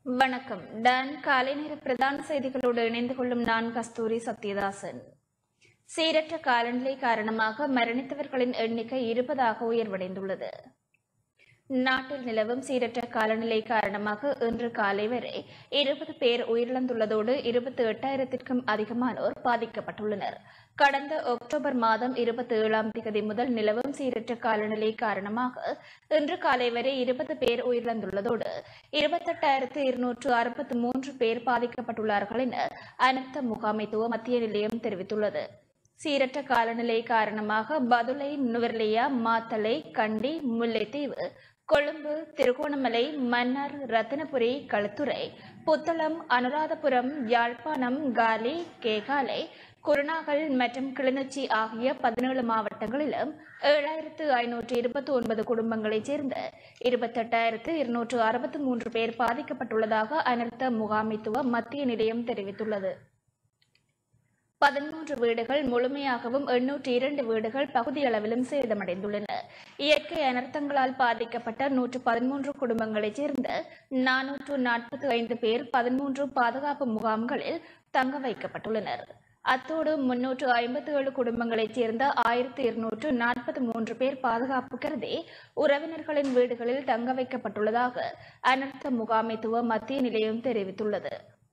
வணக்கம் டான் காலை நேர பிரதான செய்திகளோடு இணைந்து கொள்ளும் நான் கஸ்தூரி சத்யதாசன் சீரற்ற காலநிலை காரணமாக மரணித்தவர்களின் எண்ணிக்கை இருபதாக உயர்வடைந்துள்ளது நாட்டில் நிலவும் சீரற்ற காலநிலை காரணமாக இன்று காலை வரை இருபது பேர் உயிரிழந்துள்ளதோடு இருபத்தி எட்டாயிரத்திற்கும் அதிகமானோர் பாதிக்கப்பட்டுள்ளனர் கடந்த அக்டோபர் மாதம் இருபத்தி ஏழாம் தேதி முதல் நிலவும் சீரற்ற காலநிலை காரணமாக இன்று காலை வரை இருபது பேர் உயிரிழந்துள்ளதோடு இருபத்தெட்டாயிரத்து இருநூற்று அறுபத்தி மூன்று பேர் பாதிக்கப்பட்டுள்ளார்கள் என அனர்த்த முகாமைத்துவ மத்திய நிலையம் தெரிவித்துள்ளது சீரற்ற காலநிலை காரணமாக பதுளை நுவர்லியா மாத்தளை கண்டி முல்லைத்தீவு கொழும்பு திருகோணமலை மன்னார் ரத்தினபுரி களுத்துறை புத்தளம் அனுராதபுரம் யாழ்ப்பாணம் காலி கேகாலை குருநாகல் மற்றும் கிளிநொச்சி ஆகிய பதினேழு மாவட்டங்களிலும் ஏழாயிரத்து ஐநூற்று இருபத்தி ஒன்பது குடும்பங்களைச் சேர்ந்த இருபத்தெட்டாயிரத்து இருநூற்று அறுபத்தி மூன்று பேர் பாதிக்கப்பட்டுள்ளதாக அனர்த்த முகாமைத்துவ மத்திய நிலையம் தெரிவித்துள்ளது பதிமூன்று வீடுகள் முழுமையாகவும் எண்ணூற்றி இரண்டு வீடுகள் பகுதியளவிலும் சேதமடைந்துள்ளன இயற்கை அனர்த்தங்களால் பாதிக்கப்பட்ட நூற்று பதிமூன்று குடும்பங்களைச் சேர்ந்த நானூற்று நாற்பத்தி ஐந்து பேர் பதிமூன்று பாதுகாப்பு முகாம்களில் தங்க வைக்கப்பட்டுள்ளனர் அத்தோடு முன்னூற்று ஐம்பத்தி ஏழு குடும்பங்களைச் சேர்ந்த ஆயிரத்தி இருநூற்று நாற்பத்தி மூன்று பேர் பாதுகாப்பு கருதி உறவினர்களின் வீடுகளில் தங்க வைக்கப்பட்டுள்ளதாக அனர்த்த முகாமைத்துவ மத்திய நிலையம் தெரிவித்துள்ளது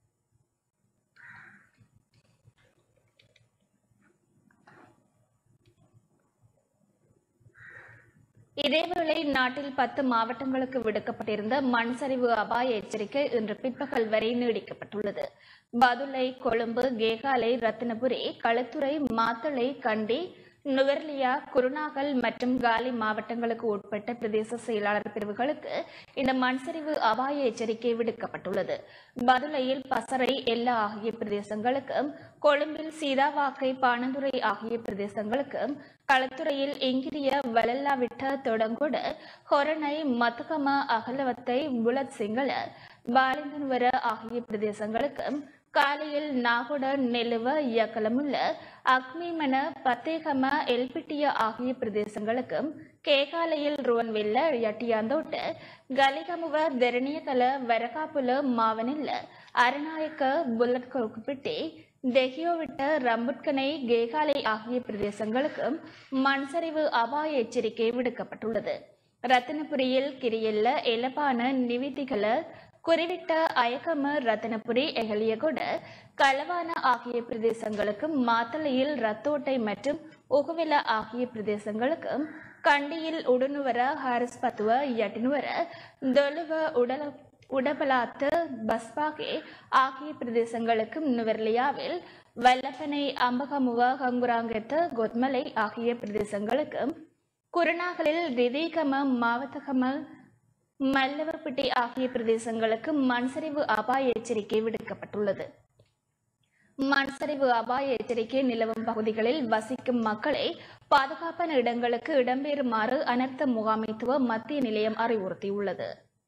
இதேவேளை நாட்டில் பத்து மாவட்டங்களுக்கு விடுக்கப்பட்டிருந்த மண் சரிவு அபாய எச்சரிக்கை இன்று பிற்பகல் வரை நீடிக்கப்பட்டுள்ளது பதுளை கொழும்பு கேகாலை ரத்தினபுரி களுத்துறை மாத்தளை கண்டி நுவர்லியா குருநாகல் மற்றும் காலி மாவட்டங்களுக்கு உட்பட்ட பிரதேச செயலாளர் பிரிவுகளுக்கு இந்த மண்சரிவு அபாய எச்சரிக்கை விடுக்கப்பட்டுள்ளது பதுளையில் பசறை எல்லா ஆகிய பிரதேசங்களுக்கும் கொழும்பில் சீதாவாக்கை பாணந்துறை ஆகிய பிரதேசங்களுக்கும் களத்துறையில் இங்கிரிய வலல்லாவிட்ட தொடங்கொட ஹொரணை மத்துகம அகலவத்தை புலத் சிங்கள பாலிந்தன்வர ஆகிய பிரதேசங்களுக்கும் காலையில் நாகுட நெலுவ இயக்கலமுள்ள அக்மிமன பத்தேகம எல்பிட்டிய ஆகிய பிரதேசங்களுக்கும் கேகாலையில் ருவன்வெல்ல யட்டியாந்தோட்ட கலிகமுவ தெரணியகல வரகாப்புல மாவனில்ல அரநாயக்க புல்லட் கொக்குப்பிட்டி தெஹியோவிட்ட ரம்புட்கனை கேகாலை ஆகிய பிரதேசங்களுக்கும் மண்சரிவு அபாய எச்சரிக்கை விடுக்கப்பட்டுள்ளது ரத்தினபுரியில் கிரியல்ல எலப்பான நிவிதிகள குறிவிட்ட அயக்கம ரத்தினபுரி எகலியகொட களவான ஆகிய பிரதேசங்களுக்கும் மாத்தளையில் ரத்தோட்டை மற்றும் உகுவில ஆகிய பிரதேசங்களுக்கும் கண்டியில் உடனுவர ஹாரிஸ் பத்துவ யட்டினுவர தொழுவ உடல உடபலாத்து பஸ்பாகே ஆகிய பிரதேசங்களுக்கும் நுவர்லியாவில் வல்லப்பனை அம்பகமுவ ஹங்குராங்கெத்த கொத்மலை ஆகிய பிரதேசங்களுக்கும் குருநாகலில் ரிதீகம மாவத்தகம மல்லவப்பட்டி ஆகிய பிரதேசங்களுக்கு மண்சரிவு அபாய எச்சரிக்கை விடுக்கப்பட்டுள்ளது மண்சரிவு அபாய எச்சரிக்கை நிலவும் பகுதிகளில் வசிக்கும் மக்களை பாதுகாப்பான இடங்களுக்கு இடம்பெறுமாறு அனர்த்த முகாமைத்துவ மத்திய நிலையம் அறிவுறுத்தியுள்ளது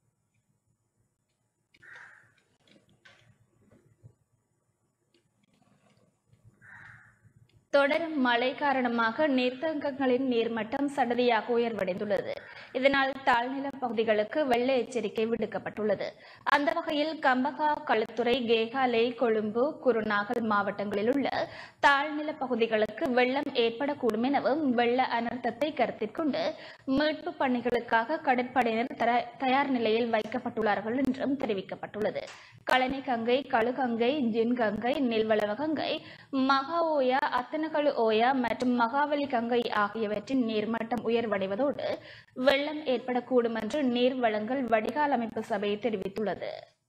தொடரும் மழை காரணமாக நீர்த்தங்கங்களின் நீர்மட்டம் சடதியாக உயர்வடைந்துள்ளது இதனால் தாழ்நில பகுதிகளுக்கு வெள்ள எச்சரிக்கை விடுக்கப்பட்டுள்ளது அந்த வகையில் கம்பகா களுத்துறை கேகாலை கொழும்பு குருநாகல் மாவட்டங்களில் உள்ள தாழ்நில பகுதிகளுக்கு வெள்ளம் ஏற்படக்கூடும் எனவும் வெள்ள அனர்த்தத்தை கருத்தில் கொண்டு மீட்பு பணிகளுக்காக கடற்படையினர் தர- தயார் நிலையில் வைக்கப்பட்டுள்ளார்கள் என்றும் தெரிவிக்கப்பட்டுள்ளது கழனி கங்கை கழுகங்கை ஜின்கங்கை நெல்வளவ கங்கை மகா ஓயா அத்தனகழு ஓயா மற்றும் மகாவலி கங்கை ஆகியவற்றின் நீர்மட்டம் உயர்வடைவதோடு வெள்ளம் ஏற்படக்கூடும் என்று நீர் வழங்கல் வடிகால் அமைப்பு சபை தெரிவித்துள்ளது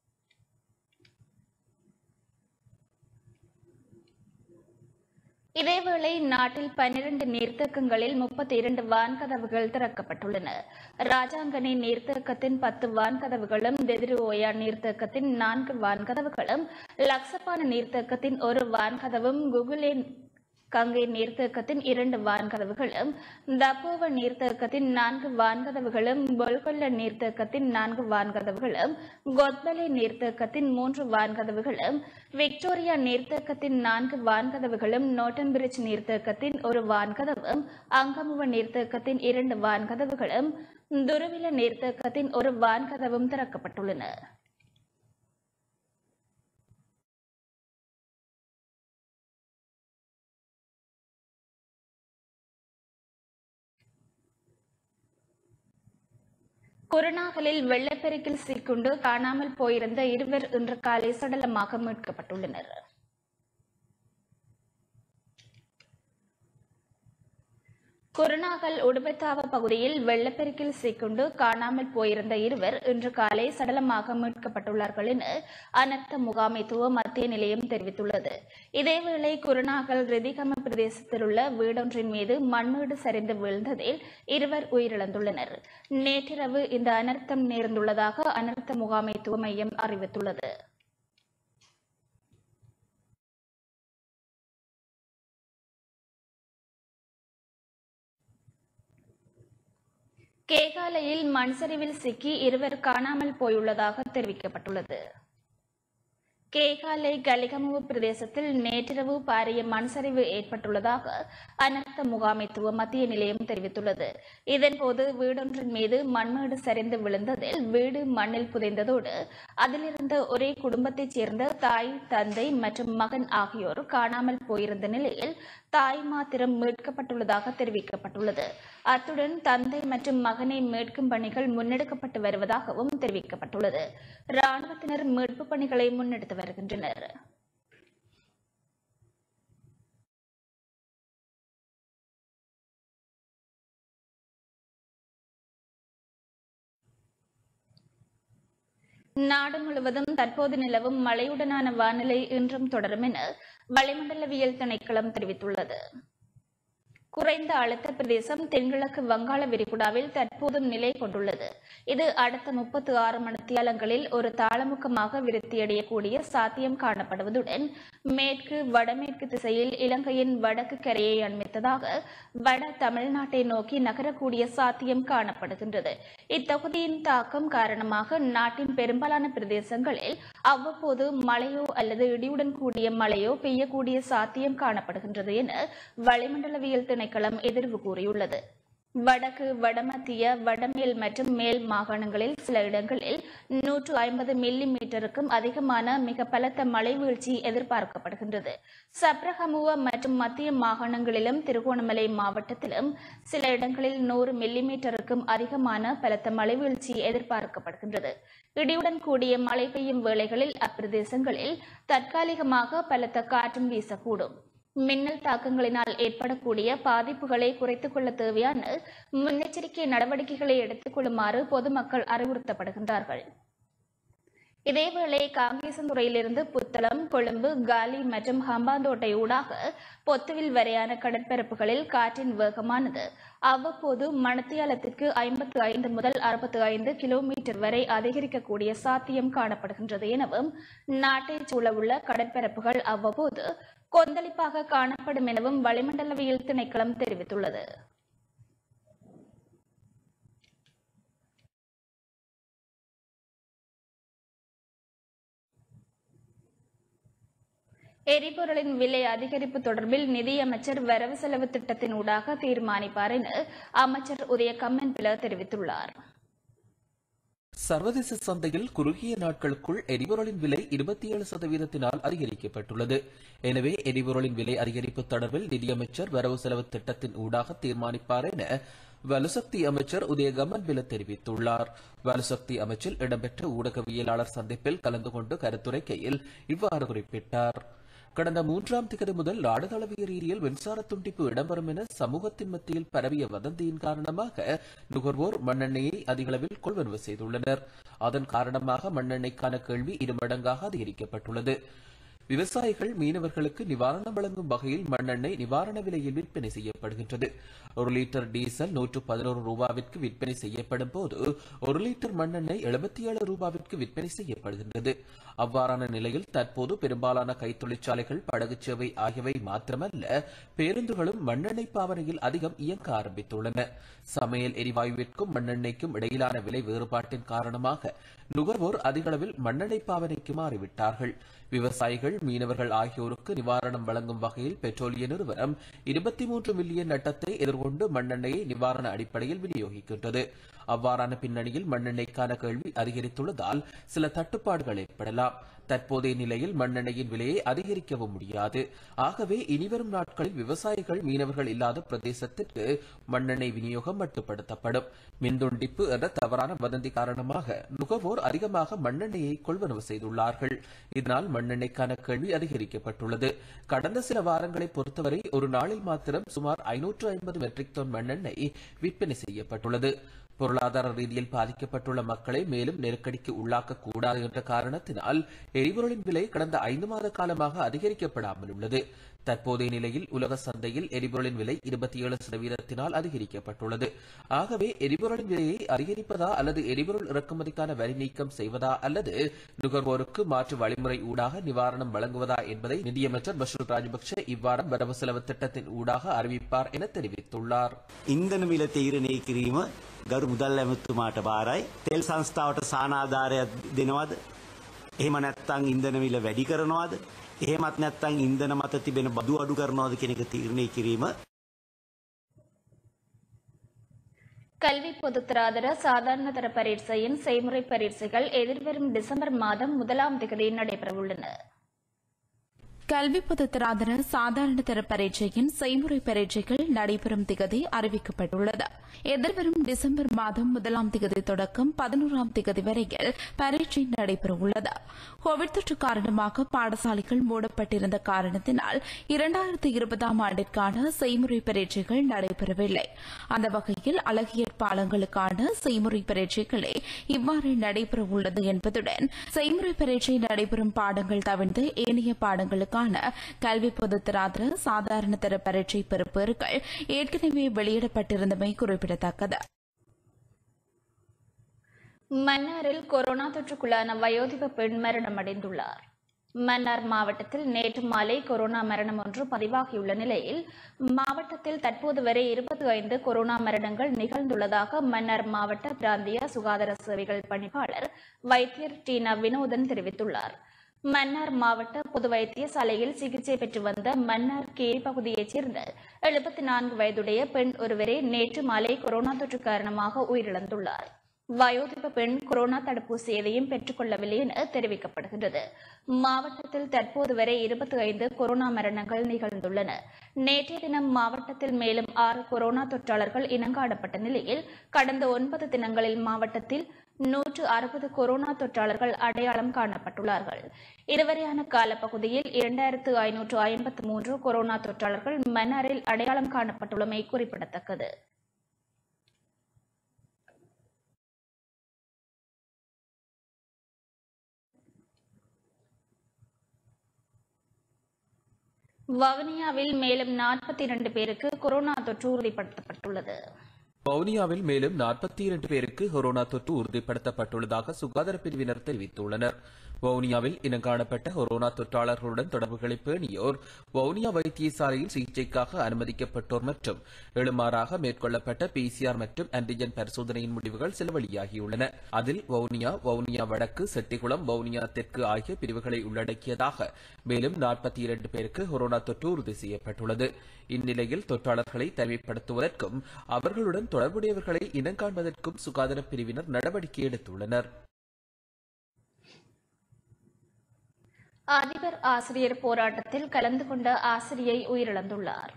இதேவேளை நாட்டில் பன்னிரண்டு நீர்த்தேக்கங்களில் முப்பத்தி இரண்டு வான்கதவுகள் திறக்கப்பட்டுள்ளன ராஜாங்கனி நீர்த்தேக்கத்தின் பத்து வான்கதவுகளும் தெதிரு ஓயா நீர்த்தேக்கத்தின் நான்கு வான்கதவுகளும் லக்சப்பான நீர்த்தேக்கத்தின் ஒரு வான்கதவும் குகுலே கங்கை நீர்த்தேக்கத்தின் இரண்டு வான்கதவுகளும் தப்போவ நீர்த்தேக்கத்தின் நான்கு வான்கதவுகளும் பொல்கொல்ல நீர்த்தேக்கத்தின் நான்கு வான்கதவுகளும் கொத்பலே நீர்த்தேக்கத்தின் மூன்று வான்கதவுகளும் விக்டோரியா நீர்த்தேக்கத்தின் நான்கு வான்கதவுகளும் நோட்டன் பிரிட்ஜ் நீர்த்தேக்கத்தின் ஒரு வான்கதவும் அங்கமுவ நீர்த்தேக்கத்தின் இரண்டு வான்கதவுகளும் துருவில நீர்த்தேக்கத்தின் ஒரு வான்கதவும் திறக்கப்பட்டுள்ளன குருநாகலில் வெள்ளப்பெருக்கில் சிக்குண்டு காணாமல் போயிருந்த இருவர் இன்று காலை சடலமாக மீட்கப்பட்டுள்ளனர் குருநாகல் உடுபத்தாவ பகுதியில் வெள்ளப்பெருக்கில் சிக்குண்டு காணாமல் போயிருந்த இருவர் இன்று காலை சடலமாக மீட்கப்பட்டுள்ளார்கள் என அனர்த்த முகாமைத்துவ மத்திய நிலையம் தெரிவித்துள்ளது இதேவேளை குருநாகல் ரிதிகம பிரதேசத்தில் உள்ள வீடொன்றின் மீது மண்மீடு சரிந்து வீழ்ந்ததில் இருவர் உயிரிழந்துள்ளனர் நேற்றிரவு இந்த அனர்த்தம் நேர்ந்துள்ளதாக அனர்த்த முகாமைத்துவ மையம் அறிவித்துள்ளது கேகாலையில் மண்சரிவில் சிக்கி இருவர் காணாமல் போயுள்ளதாக தெரிவிக்கப்பட்டுள்ளது கேகாலை கலிகமுவு பிரதேசத்தில் நேற்றிரவு பாரிய மண்சரிவு ஏற்பட்டுள்ளதாக அனர்த்த முகாமைத்துவ மத்திய நிலையம் தெரிவித்துள்ளது இதன்போது வீடொன்றின் மீது மண்மேடு சரிந்து விழுந்ததில் வீடு மண்ணில் புதைந்ததோடு அதிலிருந்த ஒரே குடும்பத்தைச் சேர்ந்த தாய் தந்தை மற்றும் மகன் ஆகியோர் காணாமல் போயிருந்த நிலையில் தாய் மாத்திரம் மீட்கப்பட்டுள்ளதாக தெரிவிக்கப்பட்டுள்ளது அத்துடன் தந்தை மற்றும் மகனை மீட்கும் பணிகள் முன்னெடுக்கப்பட்டு வருவதாகவும் தெரிவிக்கப்பட்டுள்ளது ராணுவத்தினர் மீட்பு பணிகளை முன்னெடுத்து வருகின்றனர் நாடு முழுவதும் தற்போது நிலவும் மழையுடனான வானிலை இன்றும் தொடரும் என வளிமண்டலவியல் திணைக்களம் தெரிவித்துள்ளது குறைந்த அழுத்த பிரதேசம் தென்கிழக்கு வங்காள விரிகுடாவில் தற்போதும் நிலை கொண்டுள்ளது இது அடுத்த முப்பத்தி ஆறு மணித்தியாலங்களில் ஒரு தாளமுக்கமாக விருத்தியடையக்கூடிய சாத்தியம் காணப்படுவதுடன் மேற்கு வடமேற்கு திசையில் இலங்கையின் வடக்கு கரையை அண்மித்ததாக வட தமிழ்நாட்டை நோக்கி நகரக்கூடிய சாத்தியம் காணப்படுகின்றது இத்தொகுதியின் தாக்கம் காரணமாக நாட்டின் பெரும்பாலான பிரதேசங்களில் அவ்வப்போது மழையோ அல்லது இடியுடன் கூடிய மழையோ பெய்யக்கூடிய சாத்தியம் காணப்படுகின்றது என வளிமண்டலவியல் திணைக்களம் எதிர்வு கூறியுள்ளது வடக்கு வடமத்திய வடமேல் மற்றும் மேல் மாகாணங்களில் சில இடங்களில் நூற்று ஐம்பது மில்லி மீட்டருக்கும் அதிகமான மிக பலத்த மழை வீழ்ச்சி எதிர்பார்க்கப்படுகின்றது சப்ரகமுவ மற்றும் மத்திய மாகாணங்களிலும் திருகோணமலை மாவட்டத்திலும் சில இடங்களில் நூறு மில்லி மீட்டருக்கும் அதிகமான பலத்த மழை வீழ்ச்சி எதிர்பார்க்கப்படுகின்றது இடியுடன் கூடிய மழை பெய்யும் வேளைகளில் அப்பிரதேசங்களில் தற்காலிகமாக பலத்த காற்றும் வீசக்கூடும் மின்னல் தாக்கங்களினால் ஏற்படக்கூடிய பாதிப்புகளை குறைத்துக் கொள்ள தேவையான முன்னெச்சரிக்கை நடவடிக்கைகளை எடுத்துக் கொள்ளுமாறு பொதுமக்கள் அறிவுறுத்தப்படுகின்றார்கள் இதேவேளை காங்கேசந்துறையிலிருந்து புத்தளம் கொழும்பு காலி மற்றும் ஹம்பாந்தோட்டை ஊடாக பொத்துவில் வரையான கடற்பரப்புகளில் காற்றின் வேகமானது அவ்வப்போது மணத்தியாலத்திற்கு ஐம்பத்து ஐந்து முதல் அறுபத்து ஐந்து கிலோமீட்டர் வரை அதிகரிக்கக்கூடிய சாத்தியம் காணப்படுகின்றது எனவும் நாட்டைச் சூழவுள்ள கடற்பரப்புகள் அவ்வப்போது கொந்தளிப்பாக காணப்படும் எனவும் வளிமண்டலவியல் திணைக்களம் தெரிவித்துள்ளது எரிபொருளின் விலை அதிகரிப்பு தொடர்பில் நிதியமைச்சர் வரவு செலவு திட்டத்தின் ஊடாக தீர்மானிப்பார் என அமைச்சர் உதய கம்மன்பில தெரிவித்துள்ளார் சர்வதேச சந்தையில் குறுகிய நாட்களுக்குள் எரிபொருளின் விலை இருபத்தி ஏழு சதவீதத்தினால் அதிகரிக்கப்பட்டுள்ளது எனவே எரிபொருளின் விலை அதிகரிப்பு தொடர்பில் நிதியமைச்சர் வரவு செலவு திட்டத்தின் ஊடாக தீர்மானிப்பார் என வலுசக்தி அமைச்சர் உதயகமன் பில தெரிவித்துள்ளார் வலுசக்தி அமைச்சில் இடம்பெற்ற ஊடகவியலாளர் சந்திப்பில் கலந்து கொண்டு கருத்துரைக்கையில் இவ்வாறு குறிப்பிட்டார் கடந்த மூன்றாம் திகதி முதல் நாடு தழுவிய ரீதியில் மின்சார துண்டிப்பு இடம்பெறும் என சமூகத்தின் மத்தியில் பரவிய வதந்தியின் காரணமாக நுகர்வோர் மண்ணெண்ணெயை அதிகளவில் கொள்வனவு செய்துள்ளனர் அதன் காரணமாக மண்ணெண்ணெய்க்கான கேள்வி இருமடங்காக அதிகரிக்கப்பட்டுள்ளது விவசாயிகள் மீனவர்களுக்கு நிவாரணம் வழங்கும் வகையில் மண்ணெண்ணெய் நிவாரண விலையில் விற்பனை செய்யப்படுகின்றது ஒரு லிட்டர் டீசல் நூற்று பதினோரு ரூபாவிற்கு விற்பனை செய்யப்படும் போது ஒரு லிட்டர் மண்ணெண்ணெய் எழுபத்தி ஏழு ரூபாவிற்கு விற்பனை செய்யப்படுகின்றது அவ்வாறான நிலையில் தற்போது பெரும்பாலான கைத்தொழிற்சாலைகள் படகு சேவை ஆகியவை மாத்திரமல்ல பேருந்துகளும் மண்ணெண்ணெய் பாவனையில் அதிகம் இயங்க ஆரம்பித்துள்ளன சமையல் எரிவாயுவிற்கும் மண்ணெண்ணெய்க்கும் இடையிலான விலை வேறுபாட்டின் காரணமாக நுகர்வோர் அதிகளவில் மண்ணெண்ணெய் பாவனைக்கு மாறிவிட்டார்கள் விவசாயிகள் மீனவர்கள் ஆகியோருக்கு நிவாரணம் வழங்கும் வகையில் பெட்ரோலிய நிறுவனம் இருபத்தி மூன்று மில்லியன் நட்டத்தை எதிர்கொண்டு மண்ணெண்ணெயை நிவாரண அடிப்படையில் விநியோகிக்கின்றது அவ்வாறான பின்னணியில் மண்ணெண்ணெய்க்கான கேள்வி அதிகரித்துள்ளதால் சில தட்டுப்பாடுகள் ஏற்படலாம் தற்போதைய நிலையில் மண்ணெண்ணெயின் விலையை அதிகரிக்கவும் முடியாது ஆகவே இனிவரும் நாட்களில் விவசாயிகள் மீனவர்கள் இல்லாத பிரதேசத்திற்கு மண்ணெண்ணெய் விநியோகம் மட்டுப்படுத்தப்படும் மின்துண்டிப்பு என்ற தவறான வதந்தி காரணமாக நுகர்வோர் அதிகமாக மண்ணெண்ணெயை கொள்வனவு செய்துள்ளார்கள் இதனால் மண்ணெண்ணெய்க்கான கேள்வி அதிகரிக்கப்பட்டுள்ளது கடந்த சில வாரங்களை பொறுத்தவரை ஒரு நாளில் மாத்திரம் சுமார் ஐநூற்று ஐம்பது மெட்ரிக் டன் மண்ணெண்ணெய் விற்பனை செய்யப்பட்டுள்ளது பொருளாதார ரீதியில் பாதிக்கப்பட்டுள்ள மக்களை மேலும் நெருக்கடிக்கு உள்ளாக்க கூடாது என்ற காரணத்தினால் எரிபொருளின் விலை கடந்த ஐந்து மாத காலமாக அதிகரிக்கப்படாமல் உள்ளது தற்போதைய நிலையில் உலக சந்தையில் எரிபொருளின் விலை இருபத்தி ஏழு சதவீதத்தினால் அதிகரிக்கப்பட்டுள்ளது ஆகவே எரிபொருளின் விலையை அதிகரிப்பதா அல்லது எரிபொருள் இறக்குமதிக்கான வரி நீக்கம் செய்வதா அல்லது நுகர்வோருக்கு மாற்று வழிமுறை ஊடாக நிவாரணம் வழங்குவதா என்பதை நிதியமைச்சர் பஷீர் ராஜபக்ஷ இவ்வாரம் வரவு செலவு திட்டத்தின் ஊடாக அறிவிப்பார் என தெரிவித்துள்ளார் ඉන්දන මිල තීරණය කිරීම ගරු මුදල් ඇමතුමාට බාරයි තෙල් සංස්ථාවට සානාධාරයක් දෙනවද එහෙම නැත්තං ඉන්දන මිල වැඩි කරනවාද එහෙමත් නැත්තං ඉන්දන මත තිබෙන බදු අඩු කරනවාද කෙනෙක තීරණය කිරීම கல்வி பொதுத்தராதர சாதாரண தர பரீட்சையின் செய்முறை பரீட்சைகள் எதிர்வரும் டிசம்பர் மாதம் முதலாம் தேதி நடைபெறவுள்ளன கல்வி பொதுத்தராதர சாதாரண தர பரீட்சையின் செய்முறை பரீட்சைகள் நடைபெறும் திகதி அறிவிக்கப்பட்டுள்ளது எதிர்வரும் டிசம்பர் மாதம் முதலாம் திகதி தொடக்கம் பதினோராம் திகதி வரையில் பரீட்சை நடைபெறவுள்ளது கோவிட் தொற்று காரணமாக பாடசாலைகள் மூடப்பட்டிருந்த காரணத்தினால் இரண்டாயிரத்தி இருபதாம் ஆண்டிற்கான செய்முறை பரீட்சைகள் நடைபெறவில்லை அந்த வகையில் அழகியற் பாலங்களுக்கான செய்முறை பரீட்சைகளே இவ்வாறு நடைபெறவுள்ளது என்பதுடன் செய்முறை பரீட்சை நடைபெறும் பாடங்கள் தவிர்த்து ஏனைய பாடங்களுக்கான கல்வி பொதுத்தராதர சாதாரண தர பரீட்சை பெறுபேறுகள் ஏற்கனவே வெளியிடப்பட்டிருந்தமை குறிப்பிடத்தக்கது மன்னாரில் கொரோனா தொற்றுக்குள்ளான வயோதிப பெண் மரணமடைந்துள்ளார் மன்னார் மாவட்டத்தில் நேற்று மாலை கொரோனா மரணம் ஒன்று பதிவாகியுள்ள நிலையில் மாவட்டத்தில் தற்போது வரை இருபத்தி ஐந்து கொரோனா மரணங்கள் நிகழ்ந்துள்ளதாக மன்னார் மாவட்ட பிராந்திய சுகாதார சேவைகள் பணிப்பாளர் வைத்தியர் டீனா வினோதன் தெரிவித்துள்ளார் மன்னார் மாவட்ட பொது வைத்தியசாலையில் சிகிச்சை பெற்று வந்த மன்னார் கேரி பகுதியைச் சேர்ந்த எழுபத்தி நான்கு வயதுடைய பெண் ஒருவரே நேற்று மாலை கொரோனா தொற்று காரணமாக உயிரிழந்துள்ளார் வயோதிப பெண் கொரோனா தடுப்பூசி எதையும் பெற்றுக் கொள்ளவில்லை என தெரிவிக்கப்படுகின்றது மாவட்டத்தில் தற்போது வரை இருபத்தி ஐந்து கொரோனா மரணங்கள் நிகழ்ந்துள்ளன நேற்றைய தினம் மாவட்டத்தில் மேலும் ஆறு கொரோனா தொற்றாளர்கள் இனங்காணப்பட்ட நிலையில் கடந்த ஒன்பது தினங்களில் மாவட்டத்தில் நூற்று அறுபது கொரோனா தொற்றாளர்கள் அடையாளம் காணப்பட்டுள்ளார்கள் இதுவரையான காலப்பகுதியில் இரண்டாயிரத்து ஐநூற்று ஐம்பத்து மூன்று கொரோனா தொற்றாளர்கள் மன்னாரில் அடையாளம் காணப்பட்டுள்ளமை குறிப்பிடத்தக்கது வவுனியாவில் மேலும் நாற்பத்தி இரண்டு பேருக்கு கொரோனா தொற்று உறுதிப்படுத்தப்பட்டுள்ளது வவுனியாவில் மேலும் நாற்பத்தி இரண்டு பேருக்கு கொரோனா தொற்று உறுதிப்படுத்தப்பட்டுள்ளதாக சுகாதார பிரிவினர் தெரிவித்துள்ளனர் வவுனியாவில் இனங்காணப்பட்ட கொரோனா தொற்றாளர்களுடன் தொடர்புகளை பேணியோர் வவுனியா வைத்தியசாலையில் சிகிச்சைக்காக அனுமதிக்கப்பட்டோர் மற்றும் எழுமாறாக மேற்கொள்ளப்பட்ட பிசிஆர் மற்றும் ஆன்டிஜென் பரிசோதனையின் முடிவுகள் சில வெளியாகியுள்ளன அதில் வவுனியா வவுனியா வடக்கு செட்டிகுளம் வவுனியா தெற்கு ஆகிய பிரிவுகளை உள்ளடக்கியதாக மேலும் நாற்பத்தி இரண்டு பேருக்கு கொரோனா தொற்று உறுதி செய்யப்பட்டுள்ளது இந்நிலையில் தொற்றாளர்களை தனிமைப்படுத்துவதற்கும் அவர்களுடன் தொடர்புடையவர்களை இனங்காண்பதற்கும் சுகாதார பிரிவினர் நடவடிக்கை எடுத்துள்ளனர் அதிபர் ஆசிரியர் போராட்டத்தில் கலந்து கொண்ட ஆசிரியை உயிரிழந்துள்ளார்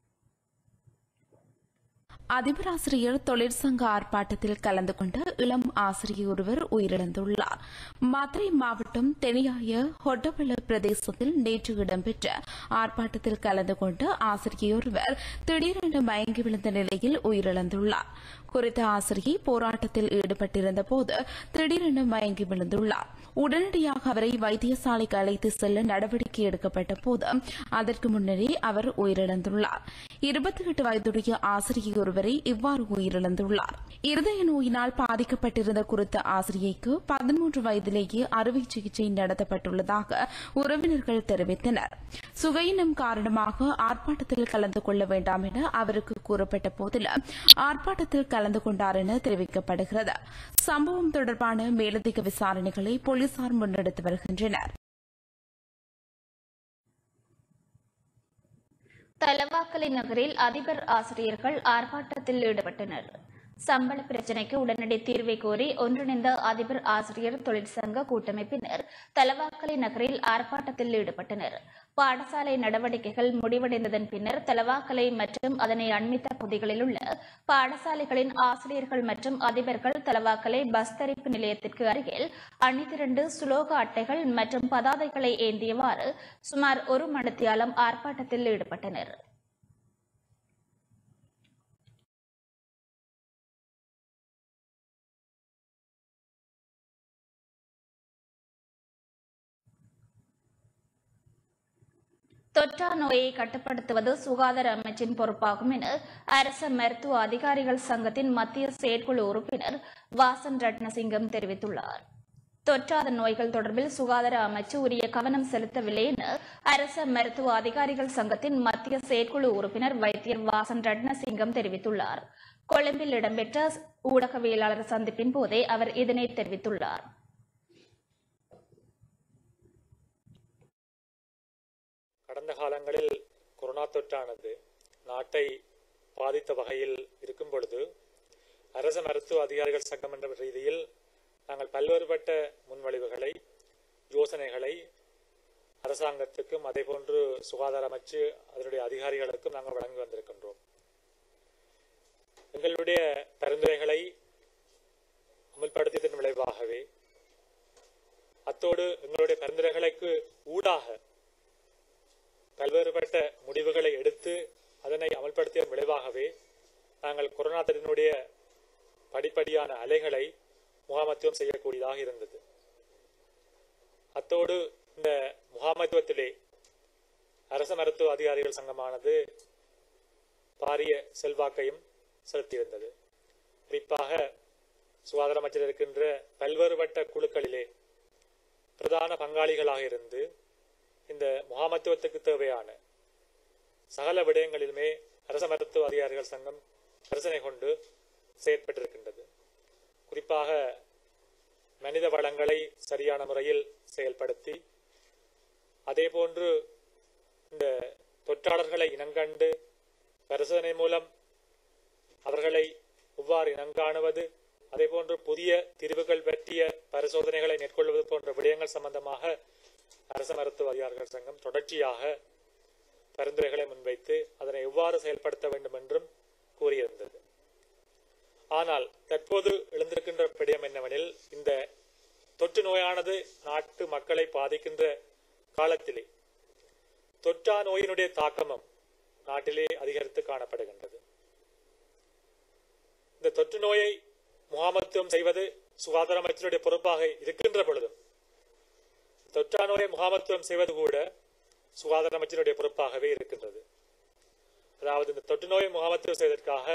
அதிபர் ஆசிரியர் தொழிற்சங்க ஆர்ப்பாட்டத்தில் கலந்து கொண்ட இளம் ஆசிரியர் ஒருவர் உயிரிழந்துள்ளார் மதுரை மாவட்டம் தெனியாய ஹொட்டபல பிரதேசத்தில் நேற்று இடம்பெற்ற ஆர்ப்பாட்டத்தில் கலந்து கொண்ட ஆசிரியர் ஒருவர் திடீரென மயங்கி விழுந்த நிலையில் உயிரிழந்துள்ளார் குறித்த ஆசிரியை போராட்டத்தில் ஈடுபட்டிருந்த போது திடீரென மயங்கி விழுந்துள்ளார் உடனடியாக அவரை வைத்தியசாலைக்கு அழைத்து செல்ல நடவடிக்கை எடுக்கப்பட்ட போது அதற்கு முன்னரே அவர் உயிரிழந்துள்ளார் இருபத்தி எட்டு வயதுடைய ஆசிரியர் ஒருவரை இவ்வாறு உயிரிழந்துள்ளார் இருதய நோயினால் பாதிக்கப்பட்டிருந்த குறித்த ஆசிரியைக்கு பதிமூன்று வயதிலேயே அறுவை சிகிச்சை நடத்தப்பட்டுள்ளதாக உறவினர்கள் தெரிவித்தனர் சுகையினம் காரணமாக ஆர்ப்பாட்டத்தில் கலந்து கொள்ள வேண்டாம் என அவருக்கு கூறப்பட்ட போதிலும் ஆர்ப்பாட்டத்தில் கலந்து கொண்டார் என தெரிவிக்கப்படுகிறது சம்பவம் தொடர்பான மேலதிக விசாரணைகளை போலீசார் முன்னெடுத்து வருகின்றனர் தலவாக்கலை நகரில் அதிபர் ஆசிரியர்கள் ஆர்ப்பாட்டத்தில் ஈடுபட்டனர் சம்பள பிரச்சினைக்கு உடனடி தீர்வை கோரி ஒன்றிணைந்த அதிபர் ஆசிரியர் தொழிற்சங்க கூட்டமைப்பினர் தலவாக்கலை நகரில் ஆர்ப்பாட்டத்தில் ஈடுபட்டனர் பாடசாலை நடவடிக்கைகள் முடிவடைந்ததன் பின்னர் தலவாக்கலை மற்றும் அதனை அண்மித்த பகுதிகளில் உள்ள பாடசாலைகளின் ஆசிரியர்கள் மற்றும் அதிபர்கள் தலவாக்கலை பஸ் தரிப்பு நிலையத்திற்கு அருகில் அணிதிரண்டு சுலோக அட்டைகள் மற்றும் பதாதைகளை ஏந்தியவாறு சுமார் ஒரு மணித்தியாலம் ஆர்ப்பாட்டத்தில் ஈடுபட்டனர் தொற்றா நோயை கட்டுப்படுத்துவது சுகாதார அமைச்சின் பொறுப்பாகும் என அரசு மருத்துவ அதிகாரிகள் சங்கத்தின் மத்திய செயற்குழு உறுப்பினர் வாசன் ரட்னசிங்கம் தெரிவித்துள்ளார் தொற்றாத நோய்கள் தொடர்பில் சுகாதார அமைச்சு உரிய கவனம் செலுத்தவில்லை என அரச மருத்துவ அதிகாரிகள் சங்கத்தின் மத்திய செயற்குழு உறுப்பினர் வைத்தியர் வாசன் ரட்னசிங்கம் தெரிவித்துள்ளார் கொழும்பில் இடம்பெற்ற ஊடகவியலாளர் சந்திப்பின் போதே அவர் இதனை தெரிவித்துள்ளார் கடந்த காலங்களில் கொரோனா தொற்றானது நாட்டை பாதித்த வகையில் இருக்கும் பொழுது அரச மருத்துவ அதிகாரிகள் சங்கம் என்ற ரீதியில் நாங்கள் பல்வேறுபட்ட முன்வழிவுகளை யோசனைகளை அரசாங்கத்துக்கும் அதேபோன்று சுகாதார அமைச்சு அதனுடைய அதிகாரிகளுக்கும் நாங்கள் வழங்கி வந்திருக்கின்றோம் எங்களுடைய பரிந்துரைகளை அமல்படுத்தியதன் விளைவாகவே அத்தோடு எங்களுடைய பரிந்துரைகளுக்கு ஊடாக பல்வேறுபட்ட முடிவுகளை எடுத்து அதனை அமல்படுத்திய விளைவாகவே நாங்கள் கொரோனா தொற்றினுடைய படிப்படியான அலைகளை முகாமத்துவம் செய்யக்கூடியதாக இருந்தது அத்தோடு இந்த முகாமத்துவத்திலே அரச மருத்துவ அதிகாரிகள் சங்கமானது பாரிய செல்வாக்கையும் செலுத்தியிருந்தது குறிப்பாக சுகாதார அமைச்சர் இருக்கின்ற பல்வேறுபட்ட குழுக்களிலே பிரதான பங்காளிகளாக இருந்து இந்த முகாமத்துவத்துக்கு தேவையான சகல விடயங்களிலுமே அரச மருத்துவ அதிகாரிகள் சங்கம் கரிசனை கொண்டு செயற்பட்டிருக்கின்றது குறிப்பாக மனித வளங்களை சரியான முறையில் செயல்படுத்தி அதேபோன்று இந்த தொற்றாளர்களை இனங்கண்டு பரிசோதனை மூலம் அவர்களை எவ்வாறு இனங்காணுவது அதேபோன்று புதிய திரிவுகள் பற்றிய பரிசோதனைகளை மேற்கொள்வது போன்ற விடயங்கள் சம்பந்தமாக அரச மருத்துவ அதிகாரிகள் சங்கம் தொடர்ச்சியாக பரிந்துரைகளை முன்வைத்து அதனை எவ்வாறு செயல்படுத்த வேண்டும் என்றும் கூறியிருந்தது ஆனால் தற்போது எழுந்திருக்கின்ற விடயம் என்னவெனில் இந்த தொற்று நோயானது நாட்டு மக்களை பாதிக்கின்ற காலத்திலே தொற்றா நோயினுடைய தாக்கமும் நாட்டிலே அதிகரித்து காணப்படுகின்றது இந்த தொற்று நோயை முகாமத்துவம் செய்வது சுகாதார அமைச்சருடைய பொறுப்பாக இருக்கின்ற பொழுதும் தொற்றா நோயை முகாமத்துவம் செய்வது கூட சுகாதார அமைச்சருடைய பொறுப்பாகவே இருக்கின்றது அதாவது இந்த தொற்று நோயை முகாமத்துவம் செய்வதற்காக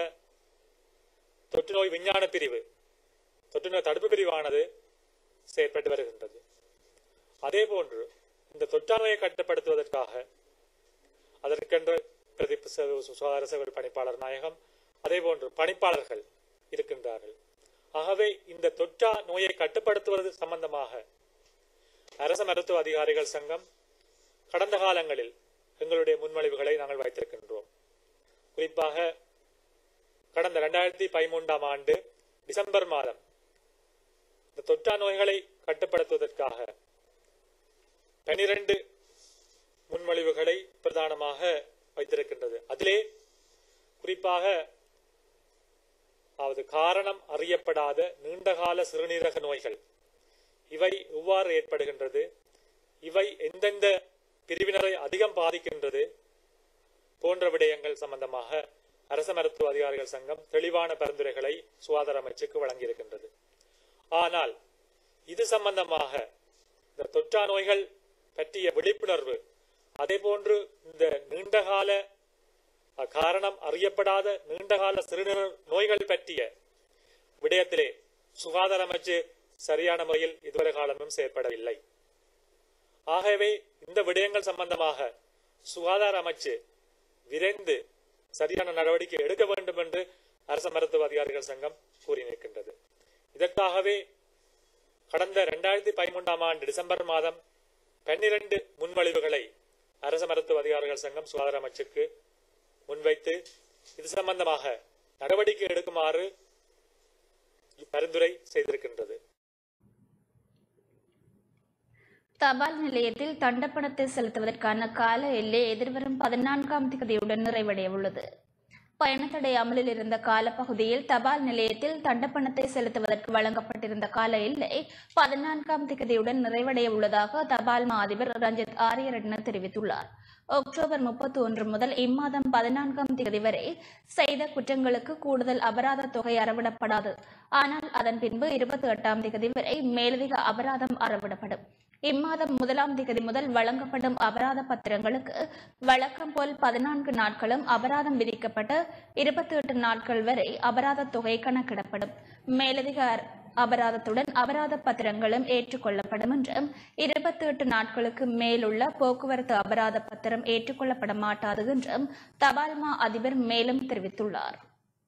தொற்று நோய் விஞ்ஞான பிரிவு தொற்று நோய் தடுப்பு பிரிவானது செயற்பட்டு வருகின்றது அதே போன்று இந்த தொற்றா நோயை கட்டுப்படுத்துவதற்காக அதற்கென்று பிரதி சுகாதார சேவை பணிப்பாளர் நாயகம் அதே போன்று பணிப்பாளர்கள் இருக்கின்றார்கள் ஆகவே இந்த தொற்றா நோயை கட்டுப்படுத்துவது சம்பந்தமாக அரச மருத்துவ அதிகாரிகள் சங்கம் கடந்த காலங்களில் எங்களுடைய முன்மொழிவுகளை நாங்கள் வைத்திருக்கின்றோம் குறிப்பாக கடந்த இரண்டாயிரத்தி பதிமூன்றாம் ஆண்டு டிசம்பர் மாதம் இந்த தொற்றா நோய்களை கட்டுப்படுத்துவதற்காக பனிரெண்டு முன்மொழிவுகளை பிரதானமாக வைத்திருக்கின்றது அதிலே குறிப்பாக அதாவது காரணம் அறியப்படாத நீண்டகால சிறுநீரக நோய்கள் இவை எவ்வாறு ஏற்படுகின்றது இவை எந்தெந்த பிரிவினரை அதிகம் பாதிக்கின்றது போன்ற விடயங்கள் சம்பந்தமாக அரச மருத்துவ அதிகாரிகள் சங்கம் தெளிவான பரிந்துரைகளை சுகாதார அமைச்சுக்கு வழங்கியிருக்கின்றது ஆனால் இது சம்பந்தமாக இந்த தொற்றா நோய்கள் பற்றிய விழிப்புணர்வு அதே போன்று இந்த நீண்டகால காரணம் அறியப்படாத நீண்டகால சிறுநீரக நோய்கள் பற்றிய விடயத்திலே சுகாதார அமைச்சு சரியான முறையில் இதுவரை காலமும் செயற்படவில்லை ஆகவே இந்த விடயங்கள் சம்பந்தமாக சுகாதார அமைச்சு விரைந்து சரியான நடவடிக்கை எடுக்க வேண்டும் என்று அரச மருத்துவ அதிகாரிகள் சங்கம் கூறி நிற்கின்றது இதற்காகவே கடந்த இரண்டாயிரத்தி பதிமூன்றாம் ஆண்டு டிசம்பர் மாதம் பன்னிரண்டு முன்வழிவுகளை அரச மருத்துவ அதிகாரிகள் சங்கம் சுகாதார அமைச்சுக்கு முன்வைத்து இது சம்பந்தமாக நடவடிக்கை எடுக்குமாறு பரிந்துரை செய்திருக்கின்றது தபால் நிலையத்தில் தண்டப்பணத்தை செலுத்துவதற்கான கால எல்லை எதிர்வரும் பதினான்காம் தேதியுடன் நிறைவடைய உள்ளது பயணத்தடை அமலில் இருந்த காலப்பகுதியில் தபால் நிலையத்தில் தண்டப்பணத்தை செலுத்துவதற்கு வழங்கப்பட்டிருந்த கால எல்லை பதினான்காம் தேதியுடன் நிறைவடைய உள்ளதாக தபால் மா அதிபர் ரஞ்சித் ஆரியரட்ன தெரிவித்துள்ளார் அக்டோபர் முப்பத்தி ஒன்று முதல் இம்மாதம் பதினான்காம் தேதி வரை செய்த குற்றங்களுக்கு கூடுதல் அபராத தொகை அறவிடப்படாது ஆனால் அதன் பின்பு இருபத்தி எட்டாம் தேதி வரை மேலதிக அபராதம் அறவிடப்படும் இம்மாதம் முதலாம் தேதி முதல் வழங்கப்படும் அபராத பத்திரங்களுக்கு வழக்கம் போல் பதினான்கு நாட்களும் அபராதம் விதிக்கப்பட்ட இருபத்தி எட்டு நாட்கள் வரை அபராத தொகை கணக்கிடப்படும் மேலதிக அர- அபராதத்துடன் அபராத பத்திரங்களும் ஏற்றுக்கொள்ளப்படும் என்றும் இருபத்தி எட்டு நாட்களுக்கு மேலுள்ள போக்குவரத்து அபராத பத்திரம் ஏற்றுக்கொள்ளப்பட மாட்டாது என்றும் தபால்மா அதிபர் மேலும் தெரிவித்துள்ளார்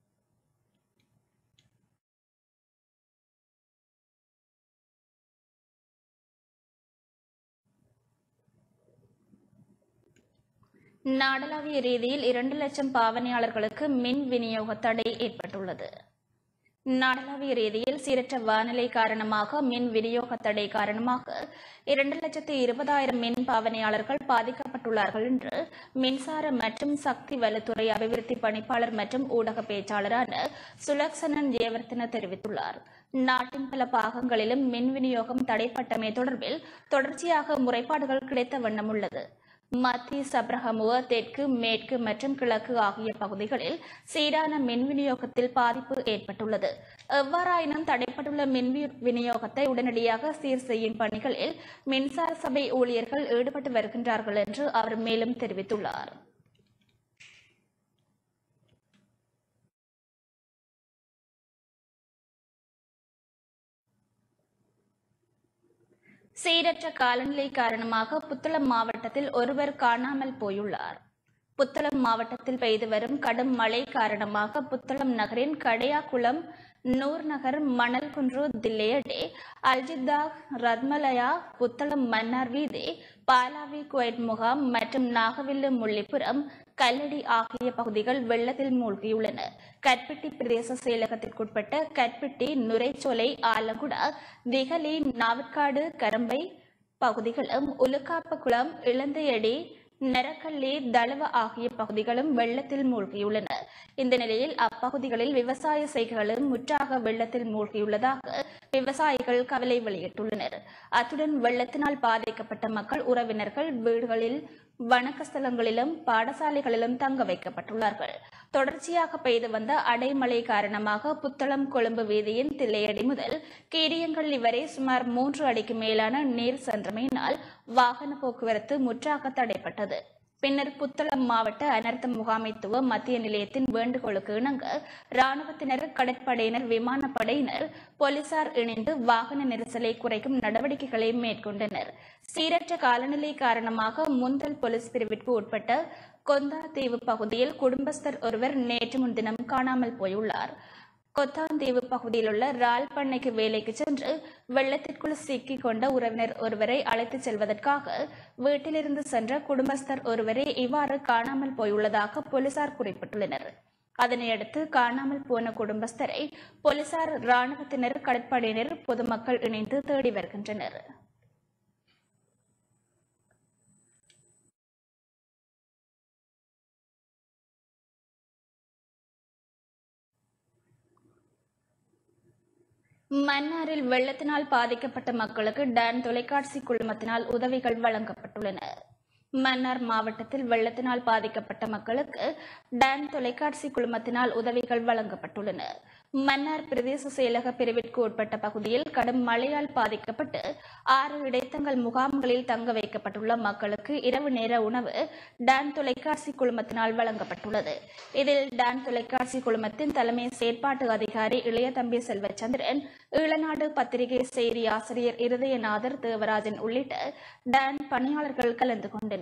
நாடளாவிய ரீதியில் இரண்டு லட்சம் பாவனையாளர்களுக்கு மின் விநியோக தடை ஏற்பட்டுள்ளது நாடளாவிய ரீதியில் சீரற்ற வானிலை காரணமாக மின் விநியோக தடை காரணமாக இரண்டு லட்சத்து இருபதாயிரம் மின் பாவனையாளர்கள் பாதிக்கப்பட்டுள்ளார்கள் என்று மின்சார மற்றும் சக்தி வலுத்துறை அபிவிருத்தி பணிப்பாளர் மற்றும் ஊடக பேச்சாளரான சுலக்ஷனன் ஜெயவர்த்தன தெரிவித்துள்ளார் நாட்டின் பல பாகங்களிலும் மின் விநியோகம் தடைப்பட்டமை தொடர்பில் தொடர்ச்சியாக முறைப்பாடுகள் கிடைத்த வண்ணம் உள்ளது மத்திய சப்ரஹமுவ தெற்கு மேற்கு மற்றும் கிழக்கு ஆகிய பகுதிகளில் சீரான மின் விநியோகத்தில் பாதிப்பு ஏற்பட்டுள்ளது எவ்வாறாயினும் தடைப்பட்டுள்ள மின் வி- விநியோகத்தை உடனடியாக சீர் செய்யும் பணிகளில் மின்சார சபை ஊழியர்கள் ஈடுபட்டு வருகின்றார்கள் என்று அவர் மேலும் தெரிவித்துள்ளார் சீரற்ற காலநிலை காரணமாக புத்தளம் மாவட்டத்தில் ஒருவர் காணாமல் போயுள்ளார் புத்தளம் மாவட்டத்தில் பெய்து வரும் கடும் மழை காரணமாக புத்தளம் நகரின் கடையாக்குளம் நூர் நகர் மணல்குன்று தில்லையடே அல்ஜித்தாக் ரத்மலயா புத்தளம் மன்னார் வீதி பாலாவி குவைட் முகாம் மற்றும் நாகவில்லு முள்ளிப்புறம் கல்லடி ஆகிய பகுதிகள் வெள்ளத்தில் மூழ்கியுள்ளன கட்பிட்டி பிரதேச செயலகத்திற்குட்பட்ட கட்பிட்டி நுரைச்சோலை ஆலங்குடா திகலி நாவற்காடு கரம்பை பகுதிகளும் உலுக்காப்பகுளம் இளந்தையடி நெரக்கல்லி தளவ ஆகிய பகுதிகளும் வெள்ளத்தில் மூழ்கியுள்ளன இந்த நிலையில் அப்பகுதிகளில் விவசாய செய்கைகளும் முற்றாக வெள்ளத்தில் மூழ்கியுள்ளதாக விவசாயிகள் கவலை வெளியிட்டுள்ளனர் அத்துடன் வெள்ளத்தினால் பாதிக்கப்பட்ட மக்கள் உறவினர்கள் வீடுகளில் வணக்கஸ்தலங்களிலும் பாடசாலைகளிலும் தங்க வைக்கப்பட்டுள்ளார்கள் தொடர்ச்சியாக பெய்து வந்த அடைமழை காரணமாக புத்தளம் கொழும்பு வீதியின் தில்லையடி முதல் கீரியங்கள்ளி வரை சுமார் மூன்று அடிக்கு மேலான நீர் சென்றமையினால் வாகன போக்குவரத்து முற்றாக தடைப்பட்டது பின்னர் புத்தளம் மாவட்ட அனர்த்த முகாமைத்துவ மத்திய நிலையத்தின் வேண்டுகோளுக்கு இணங்க ராணுவத்தினர் கடற்படையினர் விமானப்படையினர் போலீசார் இணைந்து வாகன நெரிசலை குறைக்கும் நடவடிக்கைகளை மேற்கொண்டனர் சீரற்ற காலநிலை காரணமாக முந்தல் போலீஸ் பிரிவிற்கு உட்பட்ட கொந்தா தீவு பகுதியில் குடும்பஸ்தர் ஒருவர் நேற்று முன்தினம் காணாமல் போயுள்ளார் கொத்தாந்தீவு பகுதியில் உள்ள ரால் பண்ணைக்கு வேலைக்கு சென்று வெள்ளத்திற்குள் சிக்கிக் கொண்ட உறவினர் ஒருவரை அழைத்துச் செல்வதற்காக வீட்டிலிருந்து சென்ற குடும்பஸ்தர் ஒருவரே இவ்வாறு காணாமல் போயுள்ளதாக போலீசார் குறிப்பிட்டுள்ளனர் அதனையடுத்து காணாமல் போன குடும்பஸ்தரை போலீசார் ராணுவத்தினர் கடற்படையினர் பொதுமக்கள் இணைந்து தேடி வருகின்றனர் மன்னாரில் வெள்ளத்தினால் பாதிக்கப்பட்ட மக்களுக்கு டான் தொலைக்காட்சி குழுமத்தினால் உதவிகள் வழங்கப்பட்டுள்ளன மன்னார் மாவட்டத்தில் வெள்ளத்தினால் பாதிக்கப்பட்ட மக்களுக்கு டான் தொலைக்காட்சி குழுமத்தினால் உதவிகள் வழங்கப்பட்டுள்ளன மன்னார் பிரதேச செயலக பிரிவிற்கு உட்பட்ட பகுதியில் கடும் மழையால் பாதிக்கப்பட்டு ஆறு இடைத்தங்கள் முகாம்களில் தங்க வைக்கப்பட்டுள்ள மக்களுக்கு இரவு நேர உணவு டான் தொலைக்காட்சி குழுமத்தினால் வழங்கப்பட்டுள்ளது இதில் டான் தொலைக்காட்சி குழுமத்தின் தலைமை செயற்பாட்டு அதிகாரி இளையதம்பி செல்வச்சந்திரன் ஈழநாடு பத்திரிகை செய்தி ஆசிரியர் இருதயநாதர் தேவராஜன் உள்ளிட்ட டான் பணியாளர்கள் கலந்து கொண்டனர்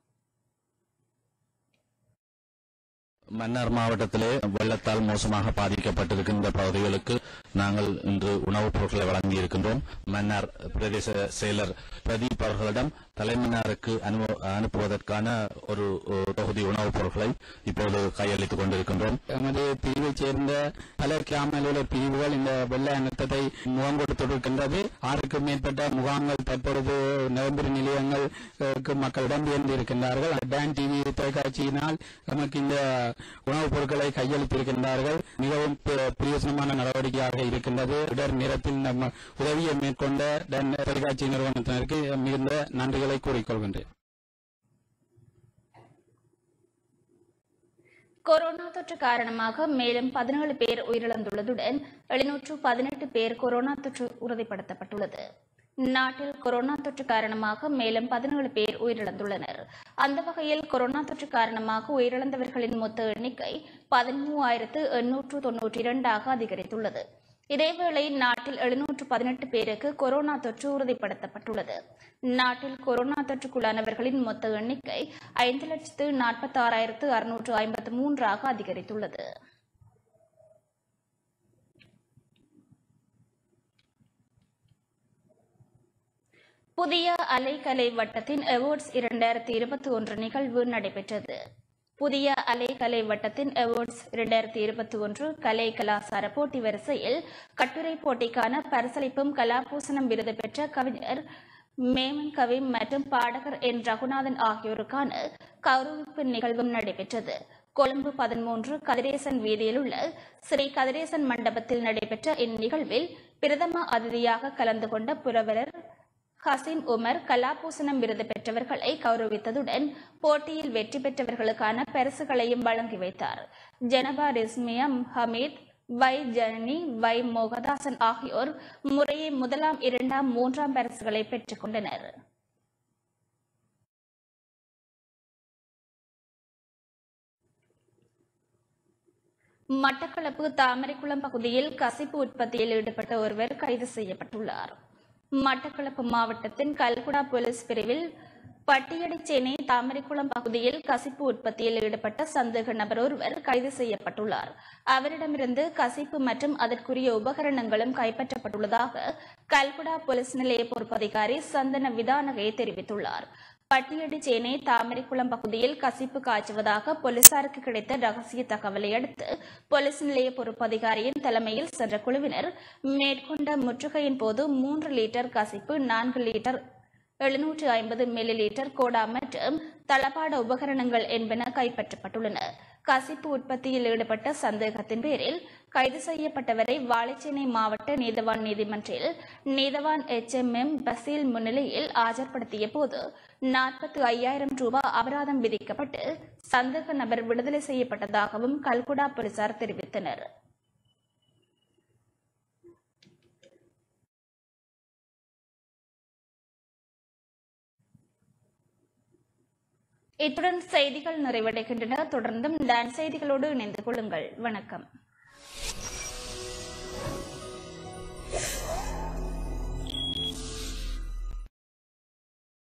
மன்னார் மாவட்டத்திலே வெள்ளத்தால் மோசமாக பாதிக்கப்பட்டிருக்கின்ற பகுதிகளுக்கு நாங்கள் இன்று உணவுப் பொருட்களை வழங்கி இருக்கின்றோம் மன்னார் பிரதேச செயலர் பிரதீப் அவர்களிடம் தலைமையினருக்கு அனு- அனுப்புவதற்கான ஒரு ஒரு தொகுதி உணவுப் பொருட்களை இப்போது கையளித்துக் கொண்டிருக்கின்றோம் எமது பிரிவைச் சேர்ந்த பல கிராம அலுவலர் பிரிவுகள் இந்த வெள்ள அனர்த்தத்தை முகாம் கொடுத்திருக்கின்றது ஆறுக்கும் மேற்பட்ட முகாம்கள் தற்பொழுது நிரந்தர நிலையங்களுக்கு மக்கள் இடம்பெயர்ந்து இருக்கின்றார்கள் டான் டிவி தொலைக்காட்சியினால் நமக்கு இந்த உணவுப் பொருட்களை கையளித்திருக்கின்றார்கள் மிகவும் பி- பிரயோசனமான நடவடிக்கையாக இருக்கின்றது இடர் நேரத்தில் நம்ம உதவியை மேற்கொண்ட டான் தொலைக்காட்சி நிறுவனத்தினருக்கு மிகுந்த நன்றிகளை கூறிக்கொள்கின்றேன் கொரோனா தொற்று காரணமாக மேலும் பதினேழு பேர் உயிரிழந்துள்ளதுடன் எழுநூற்று பதினெட்டு பேர் கொரோனா தொற்று உறுதிப்படுத்தப்பட்டுள்ளது நாட்டில் கொரோனா தொற்று காரணமாக மேலும் பதினேழு பேர் உயிரிழந்துள்ளனர் அந்த வகையில் கொரோனா தொற்று காரணமாக உயிரிழந்தவர்களின் மொத்த எண்ணிக்கை பதிமூவாயிரத்து எண்ணூற்று தொன்னூற்றி இரண்டாக அதிகரித்துள்ளது இதேவேளை நாட்டில் எழுநூற்று பதினெட்டு பேருக்கு கொரோனா தொற்று உறுதிப்படுத்தப்பட்டுள்ளது நாட்டில் கொரோனா தொற்றுக்குள்ளானவர்களின் மொத்த எண்ணிக்கை ஐந்து லட்சத்து நாற்பத்தி ஆறாயிரத்து அறுநூற்று ஐம்பத்து மூன்றாக அதிகரித்துள்ளது புதிய அலைக்கலை வட்டத்தின் அவார்ட்ஸ் இரண்டாயிரத்தி இருபத்தி ஒன்று நிகழ்வு நடைபெற்றது புதிய அலைக்கலை வட்டத்தின் அவார்ட்ஸ் இரண்டாயிரத்தி இருபத்தி ஒன்று கலை கலாசார போட்டி வரிசையில் கட்டுரை போட்டிக்கான பரிசளிப்பும் கலாபூசணம் விருது பெற்ற கவிஞர் மேமன் கவி மற்றும் பாடகர் என் ரகுநாதன் ஆகியோருக்கான கௌரவிப்பு நிகழ்வும் நடைபெற்றது கொழும்பு பதிமூன்று கதிரேசன் வீதியில் உள்ள ஸ்ரீ கதிரேசன் மண்டபத்தில் நடைபெற்ற இந்நிகழ்வில் பிரதம அதிதியாக கலந்து கொண்ட புரவலர் ஹசீன் உமர் கலாபூசணம் விருது பெற்றவர்களை கௌரவித்ததுடன் போட்டியில் வெற்றி பெற்றவர்களுக்கான பரிசுகளையும் வழங்கி வைத்தார் ஜனபா ரிஸ்மியா ஹமீத் வை ஜனனி வை மோகதாசன் ஆகியோர் முறையே முதலாம் இரண்டாம் மூன்றாம் பரிசுகளை பெற்றுக் கொண்டனர் மட்டக்களப்பு தாமரைக்குளம் பகுதியில் கசிப்பு உற்பத்தியில் ஈடுபட்ட ஒருவர் கைது செய்யப்பட்டுள்ளார் மட்டக்களப்பு மாவட்டத்தின் கல்குடா போலீஸ் பிரிவில் பட்டியடிச்சேனை தாமரைக்குளம் பகுதியில் கசிப்பு உற்பத்தியில் ஈடுபட்ட சந்தேக நபர் ஒருவர் கைது செய்யப்பட்டுள்ளார் அவரிடமிருந்து கசிப்பு மற்றும் அதற்குரிய உபகரணங்களும் கைப்பற்றப்பட்டுள்ளதாக கல்குடா போலீஸ் நிலைய பொறுப்பதிகாரி சந்தன விதானகை தெரிவித்துள்ளார் பட்டியடிச்சேனை தாமரைக்குளம் பகுதியில் கசிப்பு காய்ச்சுவதாக போலீசாருக்கு கிடைத்த ரகசிய தகவலை அடுத்து போலீஸ் நிலைய பொறுப்பதிகாரியின் தலைமையில் சென்ற குழுவினர் மேற்கொண்ட முற்றுகையின் போது மூன்று லிட்டர் கசிப்பு நான்கு லிட்டர் எழுநூற்று ஐம்பது மில்லி லிட்டர் கோடா மற்றும் தளபாட உபகரணங்கள் என்பன கைப்பற்றப்பட்டுள்ளன கசிப்பு உற்பத்தியில் ஈடுபட்ட சந்தேகத்தின் பேரில் கைது செய்யப்பட்டவரை வாழைச்சேனை மாவட்ட நீதவான் நீதிமன்றில் நீதவான் எச் எம் எம் பசீல் முன்னிலையில் ஆஜர்படுத்திய போது நாற்பத்தி ஐயாயிரம் ரூபாய் அபராதம் விதிக்கப்பட்டு சந்தேக நபர் விடுதலை செய்யப்பட்டதாகவும் கல்குடா போலீசார் தெரிவித்தனர் இத்துடன் செய்திகள் நிறைவடைகின்றன தொடர்ந்தும் டான் செய்திகளோடு இணைந்து கொள்ளுங்கள் வணக்கம்